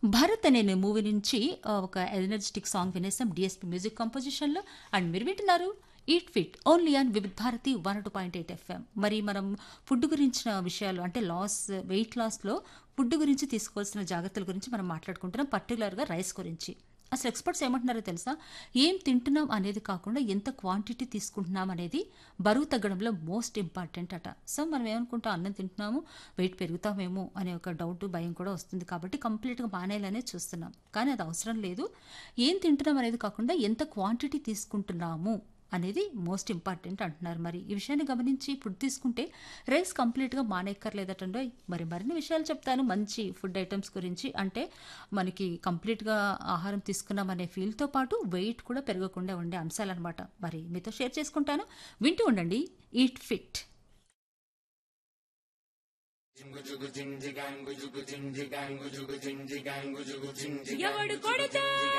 భరత్ అనే మూవీ నుంచి ఆ, ఒక ఎనర్జెటిక్ సాంగ్ వినేసాం డిఎస్పి మ్యూజిక్ కంపోజిషన్లో అండ్ మీరు వింటున్నారు eat fit only on Vividh Bharati one two point eight FM మరి మనం ఫుడ్ గురించిన విషయాలు అంటే లాస్ వెయిట్ లాస్లో ఫుడ్ గురించి తీసుకోవాల్సిన జాగ్రత్తల గురించి మనం మాట్లాడుకుంటున్నాం పర్టికులర్గా రైస్ గురించి అసలు ఎక్స్పర్ట్స్ ఏమంటున్నారో తెలుసా ఏం తింటున్నాం అనేది కాకుండా ఎంత క్వాంటిటీ తీసుకుంటున్నాం అనేది బరువు తగ్గడంలో మోస్ట్ ఇంపార్టెంట్ అట సో మనం ఏమనుకుంటాం అన్నం తింటున్నాము వెయిట్ పెరుగుతామేమో అనే ఒక డౌట్ భయం కూడా వస్తుంది కాబట్టి కంప్లీట్గా మానేయాలనే చూస్తున్నాం కానీ అది అవసరం లేదు ఏం తింటున్నాం అనేది కాకుండా ఎంత క్వాంటిటీ తీసుకుంటున్నాము అనేది మోస్ట్ ఇంపార్టెంట్ అంటున్నారు మరి ఈ విషయాన్ని గమనించి ఫుడ్ తీసుకుంటే రైస్ కంప్లీట్గా మానేక్కర్లేదటండో మరి మరిన్ని విషయాలు చెప్తాను మంచి ఫుడ్ ఐటమ్స్ గురించి అంటే మనకి కంప్లీట్గా ఆహారం తీసుకున్నాం అనే ఫీల్తో పాటు వెయిట్ కూడా పెరగకుండా ఉండే అంశాలన్నమాట మరి మీతో షేర్ చేసుకుంటాను వింటూ ఉండండి ఈట్ ఫిట్ ఎవడు కొడితే